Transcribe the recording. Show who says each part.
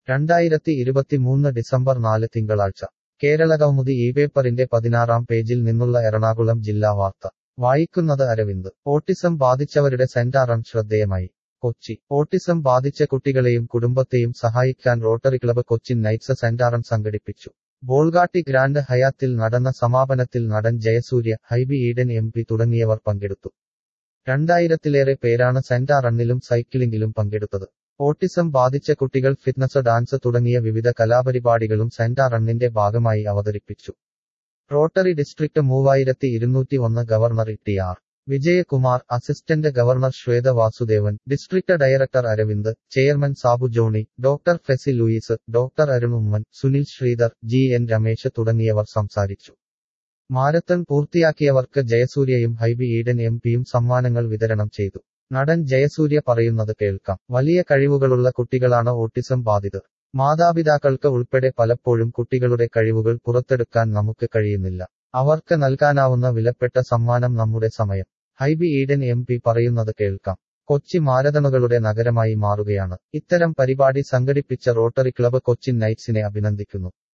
Speaker 1: രണ്ടായിരത്തി ഇരുപത്തിമൂന്ന് ഡിസംബർ നാല് തിങ്കളാഴ്ച കേരള കൗമുദി ഈ പേപ്പറിന്റെ പതിനാറാം പേജിൽ നിന്നുള്ള എറണാകുളം ജില്ലാ വാർത്ത വായിക്കുന്നത് അരവിന്ദ് ഓട്ടിസം ബാധിച്ചവരുടെ സെന്റാറൺ ശ്രദ്ധേയമായി കൊച്ചി ഓട്ടിസം ബാധിച്ച കുട്ടികളെയും കുടുംബത്തെയും സഹായിക്കാൻ റോട്ടറി ക്ലബ്ബ് കൊച്ചിൻ നൈറ്റ്സ് സെന്റാറൺ സംഘടിപ്പിച്ചു ബോൾഗാട്ടി ഗ്രാൻഡ് ഹയാത്തിൽ നടന്ന സമാപനത്തിൽ നടൻ ജയസൂര്യ ഹൈബി ഈഡൻ എം പി തുടങ്ങിയവർ പങ്കെടുത്തു രണ്ടായിരത്തിലേറെ പേരാണ് സെന്റാറണ്ണിലും സൈക്ലിംഗിലും പങ്കെടുത്തത് ഓട്ടിസം ബാധിച്ച കുട്ടികൾ ഫിറ്റ്നസ് ഡാൻസ് തുടങ്ങിയ വിവിധ കലാപരിപാടികളും സെന്റാറണ്ണിന്റെ ഭാഗമായി അവതരിപ്പിച്ചു റോട്ടറി ഡിസ്ട്രിക്ട് മൂവായിരത്തി ഇരുന്നൂറ്റി ഒന്ന് governor T R Vijayakumar assistant governor Shweta Vasudevan district director Aravind chairman Sabu Johny doctor Fessy Louis doctor Arun Oommen Sunil Sreedhar G N Ramesh തുടങ്ങിയവർ സംസാരിച്ചു മാരത്തൺ പൂർത്തിയാക്കിയവർക്ക് ജയസൂര്യയും ഹൈബി ഈഡൻ എം പിയും സമ്മാനങ്ങൾ വിതരണം ചെയ്തു നടൻ ജയസൂര്യ പറയുന്നത് കേൾക്കാം വലിയ കഴിവുകളുള്ള കുട്ടികളാണ് ഓട്ടിസം ബാധിതർ മാതാപിതാക്കൾക്ക് ഉൾപ്പെടെ പലപ്പോഴും കുട്ടികളുടെ കഴിവുകൾ പുറത്തെടുക്കാൻ നമുക്ക് കഴിയുന്നില്ല അവർക്ക് നൽകാനാവുന്ന വിലപ്പെട്ട സമ്മാനം നമ്മുടെ സമയം ഹൈബി ഈഡൻ എം പി പറയുന്നത് കേൾക്കാം കൊച്ചി മാരതണുകളുടെ നഗരമായി മാറുകയാണ് ഇത്തരം പരിപാടി സംഘടിപ്പിച്ച റോട്ടറി ക്ലബ്ബ് കൊച്ചിൻ നൈറ്റ്സിനെ അഭിനന്ദിക്കുന്നു